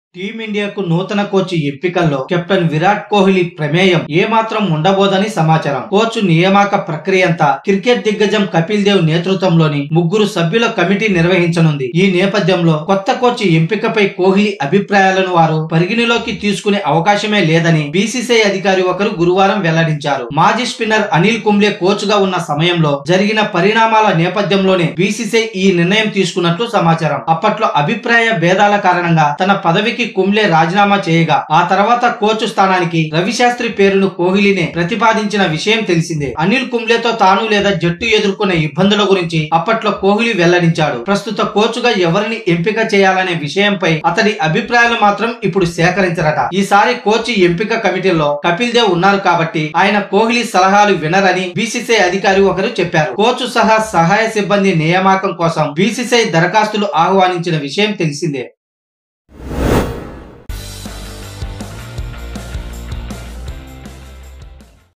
టీమిండియాకు నూతన కోచ్ ఎంపికల్లో కెప్టెన్ విరాట్ కోహ్లీ ప్రమేయం ఏమాత్రం ఉండబోదని సమాచారం కోచ్ నియామక ప్రక్రియ అంతా క్రికెట్ దిగ్గజం కపిల్ దేవ్ నేతృత్వంలోని ముగ్గురు సభ్యుల కమిటీ నిర్వహించనుంది ఈ నేపథ్యంలో కొత్త కోచ్ ఎంపికపై కోహ్లీ అభిప్రాయాలను వారు పరిగణలోకి తీసుకునే అవకాశమే లేదని బీసీసీఐ అధికారి ఒకరు గురువారం వెల్లడించారు మాజీ స్పిన్నర్ అనిల్ కుంబ్లే కోచ్ గా ఉన్న సమయంలో జరిగిన పరిణామాల నేపథ్యంలోనే బీసీసీఐ ఈ నిర్ణయం తీసుకున్నట్లు సమాచారం అప్పట్లో అభిప్రాయ భేదాల కారణంగా తన పదవికి కుంబ్లే రాజీనామా చేయగా ఆ తర్వాత కోచ్ స్థానానికి రవిశాస్త్రి పేరును కోహ్లీనే ప్రతిపాదించిన విషయం తెలిసిందే అనిల్ కుంబ్లేతో తాను లేదా జట్టు ఎదుర్కొనే ఇబ్బందుల గురించి అప్పట్లో కోహ్లీ వెల్లడించాడు ప్రస్తుత కోచ్ గా ఎవరిని ఎంపిక చేయాలనే విషయంపై అతడి అభిప్రాయాలు మాత్రం ఇప్పుడు సేకరించరట ఈసారి కోచ్ ఎంపిక కమిటీలో కపిల్ దేవ్ ఉన్నారు కాబట్టి ఆయన కోహ్లీ సలహాలు వినరని బీసీసీఐ అధికారి ఒకరు చెప్పారు కోచ్ సహా సహాయ సిబ్బంది నియామకం కోసం బీసీసీఐ దరఖాస్తులు ఆహ్వానించిన విషయం తెలిసిందే